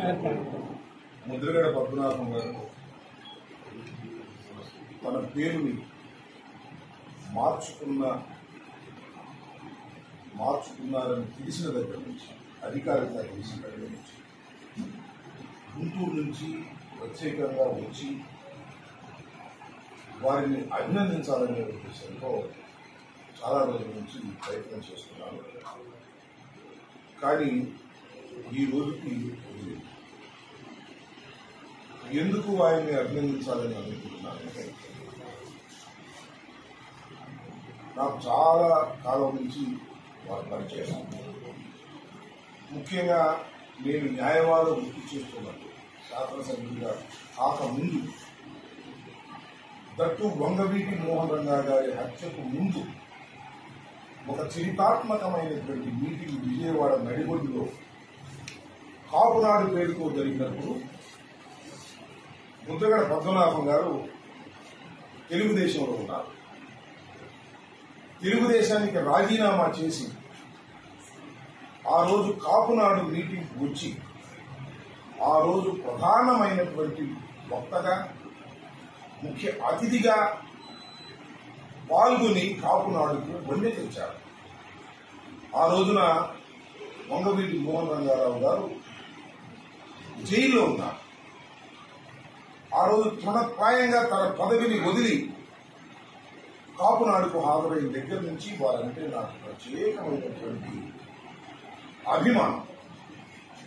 ముద్రగడ పద్మనాభం గారు తన పేరుని మార్చుకున్న మార్చుకున్నారని తెలిసిన దగ్గర నుంచి అధికారికంగా తెలిసిన దగ్గర నుంచి గుంటూరు నుంచి ప్రత్యేకంగా వచ్చి వారిని అభినందించాలనే ఉద్దేశంతో చాలా రోజుల నుంచి ప్రయత్నం చేస్తున్నాను కానీ ఈ రోజుకి కుదిరింది. ఎందుకు ఆయన్ని అభినందించాలని అనుకుంటున్నానంటే నాకు చాలా కాలం నుంచి వారు పరిచయం ముఖ్యంగా నేను న్యాయవాదం వృత్తి చేస్తున్నట్టు శాసనసభ్యుడిగా కాక ముందు దట్టు వంగవీటి మోహన్ రంగా గారి హత్యకు ముందు ఒక చరితాత్మకమైనటువంటి మీటింగ్ విజయవాడ నడిబొడ్డులో కాపునాడు పేరుతో జరిగినప్పుడు ముద్రగడ పద్మనాభం గారు తెలుగుదేశంలో ఉన్నారు తెలుగుదేశానికి రాజీనామా చేసి ఆ రోజు కాపునాడు మీటింగ్ వచ్చి ఆ రోజు ప్రధానమైనటువంటి వక్తగా ముఖ్య అతిథిగా పాల్గొని కాపునాడుకు వన్నె తెచ్చారు ఆ రోజున వంగవీటి మోహన్ రంగారావు గారు జైల్లో ఉన్నారు ఆ రోజు తృణప్రాయంగా తన పదవిని వదిలి కాపునాడుకు హాజరైన దగ్గర నుంచి వారంటే నాకు ప్రత్యేకమైనటువంటి అభిమానం